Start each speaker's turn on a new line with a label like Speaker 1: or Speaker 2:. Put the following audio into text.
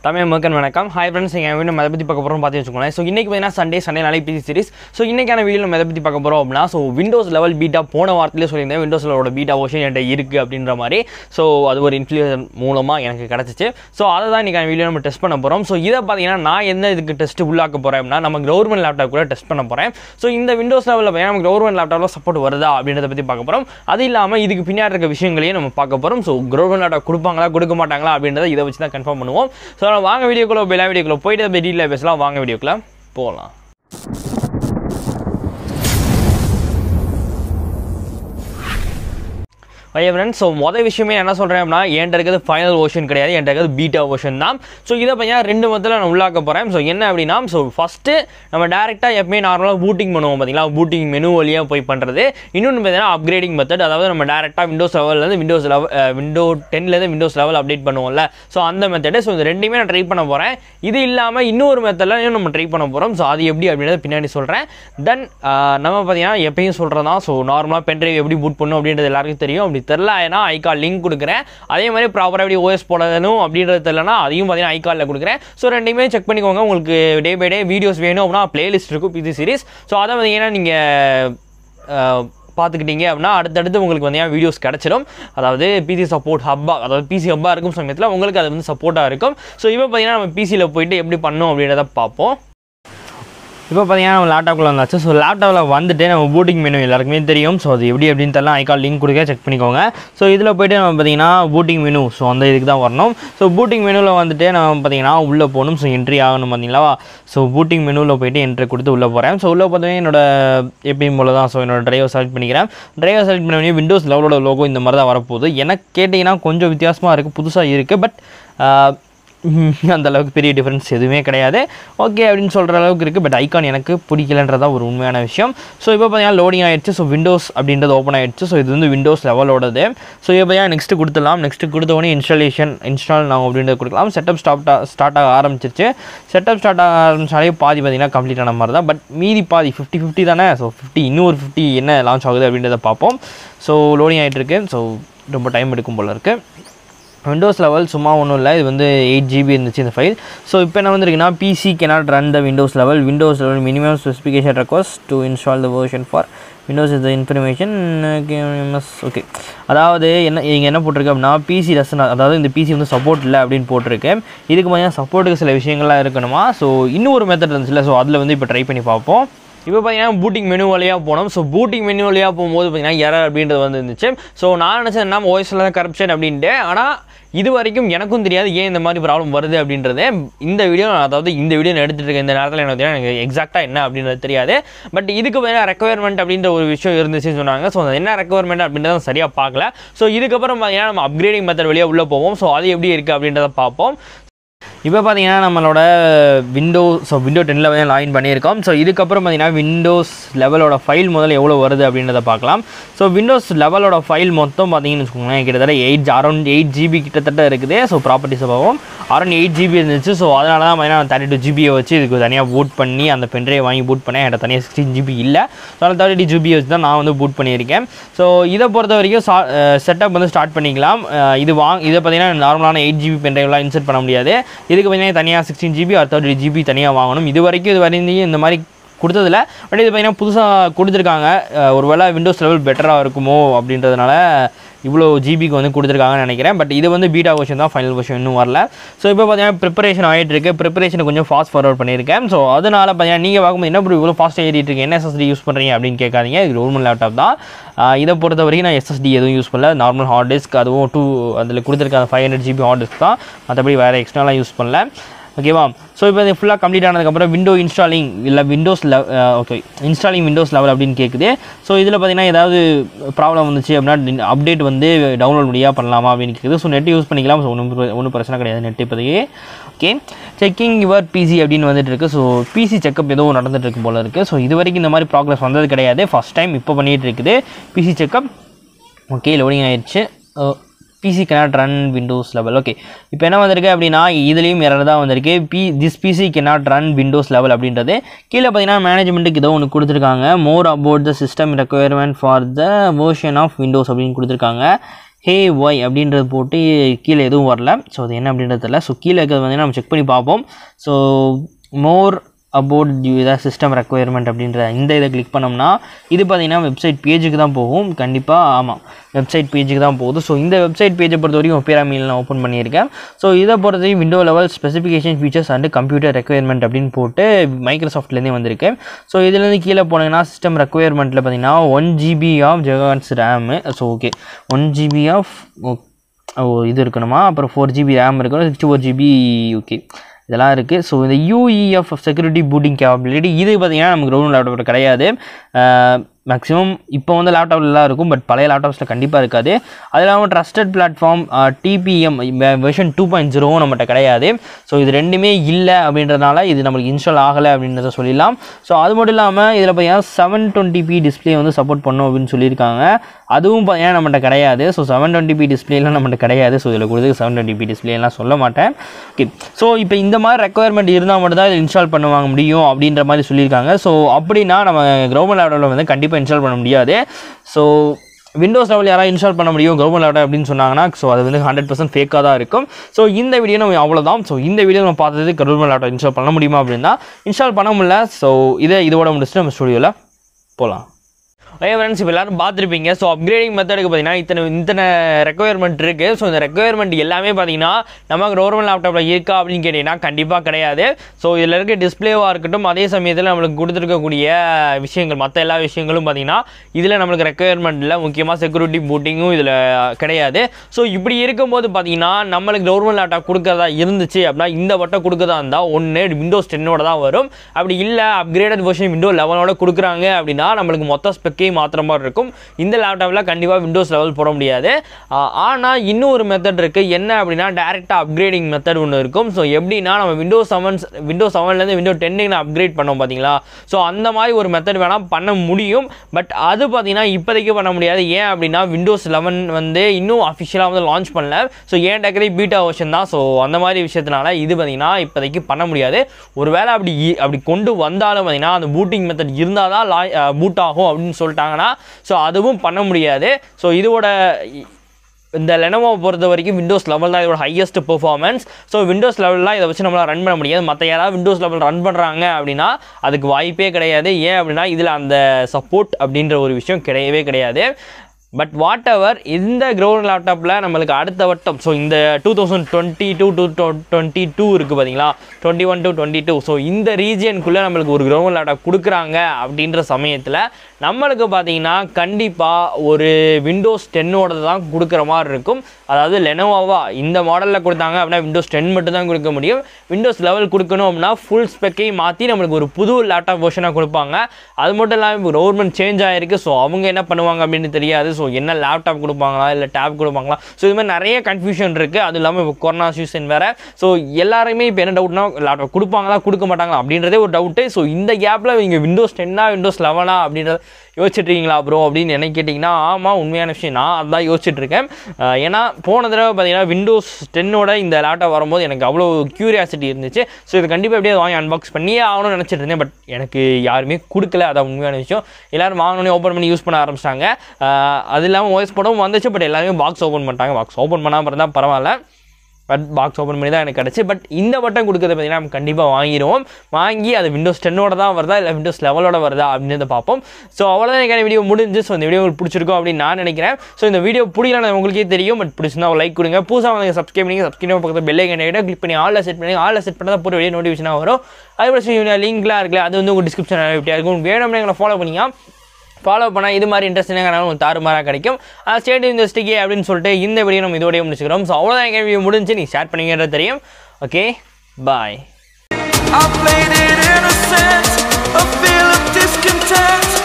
Speaker 1: தமிழ் மக்கள் வணக்கம் hi friends எங்கள் வீடியோ அதை பற்றி பார்க்க போகிறோம் பார்த்து வச்சுக்கோங்களேன் ஸோ இன்றைக்கி பார்த்தீங்கன்னா சண்டே சண்டே நாளைக்கு பிசி சீரிஸ் ஸோ இன்றைக்கான வீடியோ நம்ம எதை பற்றி பார்க்க போகிறோம் அப்படின்னா ஸோ விண்டோஸ் லெவல் பீட்டா போன வாரத்திலே சொல்லியிருந்தேன் விண்டோஸ் லெவலோட பீட்டா ஓஷன் என்கிட்ட இருக்குது அப்படின்ற மாதிரி ஸோ அது ஒரு இன்ஃப்ளூயன் மூலமாக எனக்கு கிடச்சிச்சு ஸோ அதை தான் இன்றைக்கான வீடியோ நம்ம டெஸ்ட் பண்ண போகிறோம் ஸோ இதை பார்த்தீங்கன்னா நான் எந்த இதுக்கு டெஸ்ட் உள்ளாக்க போகிறேன் அப்படின்னா நம்ம கவர்மெண்ட் லேப்டாப் கூட டெஸ்ட் பண்ண போகிறேன் ஸோ இந்த விண்டோஸ் லெவலில் பார்த்தீங்கன்னா நம்ம கவர்மெண்ட் லேப்டாப்பில் சப்போர்ட் வருதா அப்படின்றத பற்றி பார்க்க போகிறோம் அது இல்லாமல் இதுக்கு பின்னாடி இருக்க விஷயங்களையும் நம்ம பார்க்க போகிறோம் ஸோ கவர்மெண்ட் லேப்டாப் கொடுப்பாங்களா கொடுக்க மாட்டாங்களா அப்படின்றத இதை வச்சு தான் கன்ஃபார்ம் பண்ணுவோம் ஸோ நம்ம வாங்க வீடியோக்குள்ள எல்லா வீடியோக்குள்ள போயிட்டு டீட்டெயிலாக பேசலாம் வாங்க வீடியோக்குள்ள போகலாம் ஐயா ஃப்ரெண்ட்ஸ் ஸோ மொதல் விஷயமே என்ன சொல்கிறேன் அப்படின்னா என்கிட்ட இருக்கிறது ஃபைனல் ஓஷன் கிடையாது என்கிட்ட இருக்கிறது பீட்டா ஓஷன் தான் ஸோ இதை பையன் ரெண்டு மொத்தத்தில் நான் உள்ளாக்க போகிறேன் ஸோ என்ன அப்படின்னா ஸோ ஃபஸ்ட்டு நம்ம டேரெக்டாக எப்பவுமே நார்மலாக பூட்டிங் பண்ணுவோம் பார்த்தீங்களா பூட்டிங் மெனு வழியாக போய் பண்ணுறது இன்னொன்று பார்த்தீங்கன்னா அப்கிரேடிங் மெத்தட் அதாவது நம்ம டேரெக்டாக விண்டோஸ் லெவல்லேருந்து விண்டோஸ் லெவல் விண்டோ டென்லேருந்து விண்டோஸ் லெவல் அப்டேட் பண்ணுவோம்ல ஸோ அந்த மெத்தடு ஸோ இந்த ரெண்டுமே நான் ட்ரை பண்ண போகிறேன் இது இல்லாமல் இன்னொரு மெத்தடில் நம்ம ட்ரை பண்ண போகிறோம் ஸோ அது எப்படி அப்படின்றத பின்னாடி சொல்கிறேன் தென் நம்ம பார்த்தீங்கன்னா எப்பயும் சொல்கிறது தான் ஸோ நார்மலாக பென்ட்ரைவ் எப்படி பூட் பண்ணும் அப்படின்றது எல்லாருக்கும் தெரியும் அப்படி தெரில ஏன்னா ஐகால் லிங்க் கொடுக்குறேன் அதே மாதிரி ப்ராப்பராக எப்படி ஓஎஸ் போடணும் அப்படின்றது தெரியலனா அதையும் பார்த்தீங்கன்னா ஐகாலில் கொடுக்குறேன் ஸோ ரெண்டுமே செக் பண்ணிக்கோங்க உங்களுக்கு டே பை டே வீடியோஸ் வேணும் அப்படின்னா பிளேலிஸ்ட் இருக்கும் பிசி சீரிஸ் ஸோ அதை பார்த்தீங்கன்னா நீங்கள் பார்த்துக்கிட்டீங்க அப்படின்னா அடுத்தடுத்து உங்களுக்கு வந்து வீடியோஸ் கிடச்சிடும் அதாவது பிசி சப்போர்ட் ஹப்பாக அதாவது பிசி ஹப்பாக இருக்கும் சமயத்தில் உங்களுக்கு அது வந்து சப்போர்ட்டாக இருக்கும் ஸோ இப்போ பார்த்தீங்கன்னா நம்ம பிசியில் போயிட்டு எப்படி பண்ணணும் அப்படின்றத பார்ப்போம் இப்போ பார்த்தீங்கன்னா நம்ம லேப்டாப்பில் வந்தாச்சு ஸோ லேப்டாப்பில் வந்துட்டு நம்ம பூட்டிங் மெனு எல்லாருக்குமே தெரியும் ஸோ அது எப்படி அப்படின்னு தெரியல ஐக்கால் லிங்க் கொடுக்க செக் பண்ணிக்கோங்க ஸோ இதில் போய்ட்டு நம்ம பார்த்தீங்கன்னா பூட்டிங் மெனு ஸோ அந்த இதுக்கு தான் வரணும் ஸோ பூட்டிங் மெனுவில் வந்துட்டு நம்ம பார்த்தீங்கன்னா உள்ளே போகணும் ஸோ என்ட்ரி ஆகணும் பார்த்தீங்களா ஸோ பூட்டிங் மெனுவில் போய்ட்டு என்ட்ரி கொடுத்து உள்ளே போகிறேன் ஸோ உள்ளே பார்த்தீங்கன்னா என்னோட எப்பயும் போல தான் ஸோ என்னோட டிரைவர் செலக்ட் பண்ணிக்கிறேன் டிரைவர் செலக்ட் பண்ணி விண்டோஸ் லெவலோட லோகோ இந்த மாதிரி தான் வரப்போகுது எனக்கு கேட்டிங்கன்னா கொஞ்சம் வித்தியாசமாக இருக்குது புதுசாக இருக்குது பட் அந்த அளவுக்கு பெரிய டிஃப்ரென்ஸ் எதுவுமே கிடையாது ஓகே அப்படின்னு சொல்கிற அளவுக்கு இருக்குது பட் ஐகான் எனக்கு பிடிக்கலன்றதா ஒரு உண்மையான விஷயம் ஸோ இப்போ பார்த்தீங்கன்னா லோடிங் ஆயிடுச்சு ஸோ விண்டோஸ் அப்படின்றது ஓப்பன் ஆயிடுச்சு ஸோ இது வந்து விண்டோஸ் லெவலோடது ஸோ இப்போ பார்த்தீங்கன்னா நெக்ஸ்ட்டு கொடுத்துடலாம் நெக்ஸ்ட்டு கொடுத்த உடனே இன்ஸ்டாலேஷன் இன்ஸ்டால் நான் அப்படின்றது கொடுக்கலாம் செட்டப் ஸ்டாப் ஸ்டார்ட் ஆக ஆரம்பிச்சிருச்சு செட்டப் ஸ்டார்ட் ஆக ஆரம்பிச்சாலே பாதி பார்த்தீங்கன்னா கம்ப்ளீட் ஆன மாதிரி தான் பட் மீதி பாதி ஃபிஃப்டி ஃபிஃப்டி தானே ஸோ ஃபிஃப்டி இன்னொரு ஃபிஃப்டி என்ன லான்ச் ஆகுது அப்படின்றத பார்ப்போம் ஸோ லோடிங் ஆகிட்டு இருக்கு ஸோ ரொம்ப டைம் எடுக்கும் போல் இருக்குது விண்டோஸ் லெவல் சும்மா ஒன்றும் இல்லை இது வந்து எயிட் ஜிபி இருந்துச்சு இந்த ஃபைல் ஸோ இப்போ என்ன வந்திருக்குன்னா PC cannot run the Windows eleven Windows eleven minimum specification request to install the version for Windows is the information okay அதாவது என்ன இங்கே என்ன போட்டிருக்கு அப்படின்னா பிசி ரசன் அதாவது இந்த பிசி வந்து சப்போர்ட் இல்லை அப்படின்னு போட்டிருக்கு இதுக்கு பார்த்தீங்கன்னா சப்போர்ட்டுக்கு சில விஷயங்கள்லாம் இருக்கணுமா ஸோ இன்னும் ஒரு மெத்தட் இருந்துச்சுல ஸோ அதில் வந்து இப்போ ட்ரை பண்ணி பார்ப்போம் இப்போ பார்த்தீங்கன்னா பூட்டிங் மெனு வழியாக போனோம் ஸோ பூட்டிங் மெனு வழியாக போகும்போது பார்த்தீங்கன்னா எரர் அப்படின்றது வந்து இருந்துச்சு ஸோ நான் நினச்சேன் என்ன ஓஎஸில் தான் கரப்ஷன் அப்படின்ட்டு ஆனால் இது வரைக்கும் எனக்கும் தெரியாது ஏன் இந்த மாதிரி ப்ராப்ளம் வருது அப்படின்றது இந்த வீடியோ அதாவது இந்த வீடியோ நான் எடுத்துகிட்டு இருக்க இந்த நேரத்தில் எனக்கு தெரியும் எனக்கு எக்ஸாக்டாக என்ன அப்படின்றது தெரியாது பட் இதுக்கு வேணால் ரெக்குவயர்மெண்ட் அப்படின்ற ஒரு விஷயம் இருந்துச்சுன்னு சொன்னாங்க ஸோ என்ன ரெக்குவயர்மெண்ட் அப்படின்றத சரியாக பார்க்கல ஸோ இதுக்கப்புறம் பார்த்தீங்கன்னா நம்ம அப்கிரேடிங் மெத்தட் வழியாக உள்ளே போவோம் ஸோ அது எப்படி இருக்குது அப்படின்றத பார்ப்போம் இப்போ பார்த்தீங்கன்னா நம்மளோட விண்டோ ஸோ விண்டோ டெனில் வந்து லாகின் பண்ணியிருக்கோம் ஸோ இதுக்கப்புறம் பார்த்தீங்கன்னா விண்டோஸ் லெவலோட ஃபைல் முதல்ல எவ்வளோ வருது அப்படின்றத பார்க்கலாம் ஸோ விண்டோஸ் லெவலோட ஃபைல் மொத்தம் பார்த்தீங்கன்னு வச்சுக்கோங்களேன் கிட்டத்தட்ட எயிட் அரௌண்ட் எயிட் ஜிபி கிட்டத்தட்ட இருக்குது ஸோ ப்ராப்பர்ட்டிஸ் பார்ப்போம் அரௌண்ட் எயிட் ஜிபி இருந்துச்சு ஸோ அதனால தான் பார்த்தீங்கன்னா தேர்ட்டி டூ ஜிபியை வச்சு இதுக்கு தனியாக பூட் பண்ணி அந்த பென்ட்ரைவ் வாங்கி பூட் பண்ணேன் என்கிட்ட தனியாக சிக்ஸ்டீன் ஜிபி இல்லை ஸோ அதில் தேர்ட்டி ஜிபியை வச்சு தான் நான் வந்து பூட் பண்ணியிருக்கேன் ஸோ இதை பொறுத்த வரைக்கும் செட்டப் வந்து ஸ்டார்ட் பண்ணிக்கலாம் இது வாங் இதை பார்த்தீங்கன்னா நார்மலான எயிட் ஜிபி பென்ட்ரைவ்லாம் இன்சர்ட் பண்ண முடியாது இதுக்கு பார்த்தீங்கன்னா தனியாக sixteen GB or thirty GB தனியாக வாங்கணும் இது வரைக்கும் இது வரையும் இந்த மாதிரி கொடுத்ததில்ல பட் இது பார்த்தீங்கன்னா புதுசாக கொடுத்துருக்காங்க ஒரு வேளை விண்டோஸ் லெவல் பெட்டராக இருக்குமோ அப்படின்றதுனால இவ்வளோ ஜிபிக்கு வந்து கொடுத்துருக்காங்கன்னு நினைக்கிறேன் பட் இது வந்து பீட்டா கொஷன் தான் ஃபைனல் கொஷன் இன்னும் வரல ஸோ இப்போ பார்த்தீங்கன்னா ப்ரிப்பரேஷன் ஆகிட்டு இருக்கு ப்ரிப்பரேஷனை கொஞ்சம் ஃபாஸ்ட் ஃபார்வர்ட் பண்ணியிருக்கேன் ஸோ அதனால் பார்த்தீங்கன்னா நீங்கள் பார்க்கும்போது என்ன ப்ரோ இவ்வளோ ஃபாஸ்ட்டாக ஏறிட்டு இருக்கு என்ன எஸ்எஸ்டி யூஸ் பண்ணுறீங்க அப்படின்னு கேட்காதீங்க இது நார்மல் லேப்டாப் தான் இதை பொறுத்த வரைக்கும் நான் எஸ்எஸ்டி எதுவும் யூஸ் பண்ணல நார்மல் ஹார்ட் டிஸ்க் அதுவும் டூ அதில் கொடுத்துருக்க five hundred GB hard disk தான் மற்றபடி வேறு எக்ஸ்ட்ராலாம் யூஸ் பண்ணல ஓகேவா ஸோ இப்போ இது ஃபுல்லாக கம்ப்ளீட் ஆனதுக்கப்புறம் விண்டோ இன்ஸ்டாலிங் இல்லை விண்டோஸ் லெவ் ஓகே இன்ஸ்டாலிங் விண்டோஸ் லெவல் அப்படின்னு கேட்குது ஸோ இதில் பார்த்தீங்கன்னா ஏதாவது ப்ராப்ளம் வந்துச்சு அப்படின்னா அப்டேட் வந்து டவுன்லோட் முடியாக பண்ணலாமா அப்படின்னு கேட்குது ஸோ நெட் யூஸ் பண்ணிக்கலாம் ஸோ ஒன்றும் ஒன்றும் பிரச்சனை கிடையாது நெட் இப்போதைக்கு ஓகே செக்கிங் யுவர் பிசி அப்படின்னு வந்துட்டு இருக்கு ஸோ பிசி செக்கப் ஏதோ நடந்துட்டு இருக்கு போல இருக்குது ஸோ இது வரைக்கும் இந்த மாதிரி ப்ராக்ரஸ் வந்தது கிடையாது ஃபஸ்ட் டைம் இப்போ பண்ணிகிட்டு இருக்குது பிசி செக்கப் ஓகே லோடிங் ஆயிடுச்சு PC cannot run Windows eleven okay இப்போ என்ன வந்திருக்கு அப்படின்னா இதுலேயும் எரர் தான் வந்திருக்கு பி this PC cannot run Windows eleven அப்படின்றது கீழே பார்த்தீங்கன்னா மேனேஜ்மெண்ட்டுக்கு ஏதோ ஒன்று கொடுத்துருக்காங்க more about the system requirement for the version of Windows அப்படின்னு கொடுத்துருக்காங்க ஹே ஒய் அப்படின்றது போட்டு கீழே எதுவும் வரல ஸோ அது என்ன அப்படின்றது தெரியல ஸோ கீழே இருக்கிறது வந்து நம்ம செக் பண்ணி பார்ப்போம் ஸோ மோர் அபவுட் இதாக சிஸ்டம் ரெக்குயர்மெண்ட் அப்படின்ற இந்த இதை கிளிக் பண்ணோம்னா இது பார்த்தீங்கன்னா வெப்சைட் பேஜுக்கு தான் போகும் கண்டிப்பாக ஆமாம் வெப்சைட் பேஜுக்கு தான் போகுது ஸோ இந்த வெப்சைட் பேஜை பொறுத்த வரைக்கும் ஒப்பேரா மீல் நான் ஓப்பன் பண்ணியிருக்கேன் ஸோ இதை பொறுத்தவரைக்கும் window eleven specification features and computer requirement அப்படின்னு போட்டு மைக்ரோசாஃப்ட்லேருந்தே வந்திருக்கு ஸோ இதுலேருந்து கீழே போனீங்கன்னா சிஸ்டம் ரெக்குயர்மெண்ட்டில் பார்த்தீங்கன்னா ஒன் ஜிபி ஆஃப் ஜெகான்ஸ் RAM so okay one GB of ஓ இது இருக்கணுமா அப்புறம் ஃபோர் ஜிபி ரேம் இருக்கணும் சிக்ஸ்டி ஃபோர் ஜிபி ஓகே இதெல்லாம் இருக்குது ஸோ இந்த யூஇஎஃப் செக்யூரிட்டி பூட்டிங் கேப்பபிலிட்டி இது பார்த்தீங்கன்னா நமக்கு ரவுண்ட் லேப்டாப்பில் கிடையாது மேக்ஸிமம் இப்போ வந்து லேப்டாப்லாம் இருக்கும் பட் பழைய லேப்டாப்ஸில் கண்டிப்பாக இருக்காது அது இல்லாமல் trusted platform TPM version two point ஜீரோவும் நம்மகிட்ட கிடையாது ஸோ இது ரெண்டுமே இல்லை அப்படின்றதுனால இது நம்மளுக்கு இன்ஸ்டால் ஆகலை அப்படின்றத சொல்லிடலாம் ஸோ அது மட்டும் இல்லாமல் இதில் பார்த்தீங்கன்னா செவன் டுவெண்ட்டி பி டிஸ்பிளே வந்து சப்போர்ட் பண்ணும் அப்படின்னு சொல்லியிருக்காங்க அதுவும் பார்த்தீங்கன்னா நம்மகிட்ட கிடையாது ஸோ செவன் டுவெண்ட்டி பி டிஸ்பிளேலாம் நம்மகிட்ட கிடையாது ஸோ இதில் கொடுத்து செவன் டுவெண்ட்டி பி டிஸ்பிளேலாம் சொல்ல மாட்டேன் ஓகே ஸோ இப்போ இந்த மாதிரி ரெக்குயர்மெண்ட் இருந்தால் மட்டும் தான் இதை இன்ஸ்டால் பண்ணுவாங்க முடியும் அப்படின்ற மாதிரி சொல்லியிருக்காங்க ஸோ அப்படின்னா நம்ம கவர்மெண்ட் லேப்டாப்பில் வந்து கண்டிப்பாக இன்ஸ்டால் பண்ண முடியாது ஸோ விண்டோஸ் லெவல் யாராவது இன்ஸ்டால் பண்ண முடியும் கவர்மெண்ட் லேப்டாப் அப்படின்னு சொன்னாங்கன்னா ஸோ அது வந்து ஹண்ட்ரட் பர்சன்ட் ஃபேக்காக தான் இருக்கும் ஸோ இந்த வீடியோ நம்ம அவ்வளோதான் ஸோ இந்த வீடியோ நம்ம பார்த்தது கவர்மெண்ட் லேப்டாப் இன்ஸ்டால் பண்ண முடியுமா அப்படின்னா இன்ஸ்டால் பண்ண முடியல ஸோ இதை இதோட முடிச்சுட்டு நம்ம ஸ்டுடியோவில் போகலாம் ஓகே ஃப்ரெண்ட்ஸ் இப்போ எல்லாரும் பார்த்துருப்பீங்க ஸோ அப்கிரேடிங் மெத்தடுக்கு பார்த்தீங்கன்னா இத்தனை இத்தனை ரெக்குயர்மெண்ட் இருக்குது ஸோ இந்த ரெக்குயர்மெண்ட் எல்லாமே பார்த்தீங்கன்னா நமக்கு கவர்மெண்ட் லேப்டாப்பில் இருக்கா அப்படின்னு கேட்டிங்கன்னா கண்டிப்பாக கிடையாது ஸோ இதில் இருக்க டிஸ்பிளேவாக இருக்கட்டும் அதே சமயத்தில் நம்மளுக்கு கொடுத்துருக்கக்கூடிய விஷயங்கள் மற்ற எல்லா விஷயங்களும் பார்த்தீங்கன்னா இதில் நம்மளுக்கு ரெக்குயர்மெண்ட்டில் முக்கியமாக செக்யூரிட்டி பூட்டிங்கும் இதில் கிடையாது ஸோ இப்படி இருக்கும்போது பார்த்தீங்கன்னா நம்மளுக்கு கவர்மெண்ட் லேப்டாப் கொடுக்கறதா இருந்துச்சு அப்படின்னா இந்த வட்டம் கொடுக்கறதா இருந்தால் ஒன்று விண்டோஸ் டென்னோட தான் வரும் அப்படி இல்லை அப்கிரேடட் வெர்ஷன் விண்டோ லெவனோட கொடுக்குறாங்க அப்படின்னா நம்மளுக்கு மொத்த ஸ்பெக்கே மாற்றுற மாதிரி இருக்கும் இந்த லேப்டாப்பில் கண்டிப்பாக விண்டோஸ் லெவல் போட முடியாது ஆனால் இன்னும் ஒரு மெத்தட் இருக்குது என்ன அப்படின்னா டேரெக்டாக அப்கிரேடிங் மெத்தட் ஒன்று இருக்கும் ஸோ எப்படின்னா நம்ம விண்டோஸ் செவன் விண்டோஸ் செவன்லேருந்து விண்டோ டென்னுக்கு அப்கிரேட் பண்ணோம் பார்த்தீங்களா ஸோ அந்த மாதிரி ஒரு மெத்தட் வேணால் பண்ண முடியும் பட் அது பார்த்தீங்கன்னா இப்போதைக்கு பண்ண முடியாது ஏன் அப்படின்னா விண்டோஸ் லெவன் வந்து இன்னும் அஃபிஷியலாக வந்து லான்ச் பண்ணல ஸோ ஏன் டேக்கரே பீட்டா வெர்ஷன் தான் ஸோ அந்த மாதிரி விஷயத்தினால இது பார்த்தீங்கன்னா இப்போதைக்கு பண்ண முடியாது ஒருவேளை அப்படி இ- அப்படி கொண்டு வந்தாலும் பார்த்தீங்கன்னா அந்த பூட்டிங் மெத்தட் இருந்தால் தான் லா பூட் ஆகும் அப்படின்னு சொல்லிட்டாங்கன்னா ஸோ அதுவும் பண்ண முடியாது ஸோ இதோட இ- இந்த லெனோவோவை பொறுத்த வரைக்கும் விண்டோஸ் லெவல் தான் இதோட ஹையஸ்ட் பெர்ஃபார்மன்ஸ் ஸோ விண்டோஸ் லெவல்லாம் இதை வச்சு நம்மளால் ரன் பண்ண முடியாது மற்ற யாராவது விண்டோஸ் லெவல் ரன் பண்ணுறாங்க அப்படின்னா அதுக்கு வாய்ப்பே கிடையாது ஏன் அப்படின்னா இதில் அந்த சப்போர்ட் அப்படின்ற ஒரு விஷயம் கிடையவே கிடையாது பட் வாட் எவர் இந்த கிரவுண்ட் லேப்டாப்பில் நம்மளுக்கு அடுத்த வட்டம் ஸோ இந்த two thousand twenty two two twenty two இருக்குது பார்த்தீங்களா twenty one to twenty two so இந்த ரீஜியனுக்குள்ளே நம்மளுக்கு ஒரு கிரவுண்ட் லேப்டாப் கொடுக்குறாங்க அப்படின்ற சமயத்தில் நம்மளுக்கு பார்த்தீங்கன்னா கண்டிப்பாக ஒரு விண்டோஸ் டென்னோட தான் கொடுக்குற மாதிரி இருக்கும் அதாவது லெனோவாவா இந்த மாடலில் கொடுத்தாங்க அப்படின்னா விண்டோஸ் டென் மட்டும் தான் கொடுக்க முடியும் விண்டோஸ் லெவல் கொடுக்கணும் அப்படின்னா ஃபுல் ஸ்பெக்கையும் மாற்றி நம்மளுக்கு ஒரு புது லேப்டாப் வெர்ஷனாக கொடுப்பாங்க அது மட்டும் இல்லாமல் இப்போ கவர்மெண்ட் சேஞ்ச் ஆகிருக்கு ஸோ அவங்க என்ன பண்ணுவாங்க அப்படின்னு தெரியாது ஸோ என்ன லேப்டாப் கொடுப்பாங்களா இல்லை டேப் கொடுப்பாங்களா ஸோ இது மாதிரி நிறைய கன்ஃபியூஷன் இருக்குது அது இல்லாமல் இப்போ கொரோனா சீசன் வேறு ஸோ எல்லாருமே இப்போ என்ன டவுட்னா லேப்டாப் கொடுப்பாங்களா கொடுக்க மாட்டாங்களா அப்படின்றதே ஒரு டவுட்டு ஸோ இந்த கேப்பில் இங்கே விண்டோஸ் டென்னா விண்டோஸ் லெவனா அப்படின்றத யோசிச்சுட்டு இருக்கீங்களா ப்ரோ அப்படின்னு என்ன கேட்டிங்கன்னா ஆமாம் உண்மையான விஷயம் நான் அதான் யோசிச்சுட்டு இருக்கேன் அஹ் ஏன்னா போன தடவை பார்த்தீங்கன்னா விண்டோஸ் டென்னோட இந்த லேப்டாப் வரும்போது எனக்கு அவ்வளோ க்யூரியாசிட்டி இருந்துச்சு ஸோ இது கண்டிப்பாக எப்படியாவது வாங்கி அன்பாக்ஸ் பண்ணியே ஆகணும்னு நினச்சிட்டு இருந்தேன் பட் எனக்கு யாருமே கொடுக்கல அதான் உண்மையான விஷயம் எல்லாரும் வாங்கணும்னே ஓப்பன் பண்ணி யூஸ் பண்ண ஆரம்பிச்சிட்டாங்க அது இல்லாமல் ஓஎஸ் படமும் வந்துச்சு பட் எல்லாருமே பாக்ஸ் ஓப்பன் பண்ணிட்டாங்க பாக்ஸ் ஓப்பன் பண்ணாமல் இருந்தால் பரவாயில்ல பட் பாக்ஸ் ஓப்பன் பண்ணி தான் எனக்கு கிடச்சி பட் இந்த பட்டன் கொடுக்கறது பார்த்தீங்கன்னா நம்ம கண்டிப்பாக வாங்கிடுவோம் வாங்கி அது விண்டோஸ் டென்னோட தான் வருதா இல்லை விண்டோஸ் லெவலோட வருதா அப்படின்றத பார்ப்போம் ஸோ அவ்வளோதான் எனக்கு வீடியோ முடிஞ்சு ஸோ இந்த வீடியோ உங்களுக்கு பிடிச்சிருக்கும் அப்படின்னு நான் நினைக்கிறேன் ஸோ இந்த வீடியோ பிடிக்கலன்னு உங்களுக்கே தெரியும் பட் பிடிச்சிருந்தா ஒரு லைக் கொடுங்க புதுசாக வந்து சப்ஸ்கிரைப் பண்ணி சப்ஸ்கிரைப் பக்கத்தில் பெல்லை கண்டிப்பாக கிளிக் பண்ணி ஆளில் செட் பண்ணி ஆளில் செட் பண்ணால் போட்டு வெளியே நோட்டிஃபிகேஷனாக வரும் அது லிங்க்லாம் இருக்குல்ல அது வந்து உங்கள் டிஸ்கிரிப்ஷன் எப்படியா இருக்கும் வேணும்னு எங்களை ஃபாலோ பண்ணிங்க ஃபாலோ பண்ணால் இது மாதிரி இன்ட்ரெஸ்டிங்காக உங்களுக்கு தாறுமாறாக கிடைக்கும் அது ஸ்டேட் இந்த ஸ்டிக்கே அப்படின்னு சொல்லிட்டு இந்த வீடியோ நம்ம இதோடய முடிச்சுக்கிறோம் ஸோ அவ்வளோதான் எங்கள் வீடியோ முடிஞ்சு நீ ஷேர் பண்ணிங்கன்றது தெரியும் okay bye
Speaker 2: I played it innocent, a feel of discontent.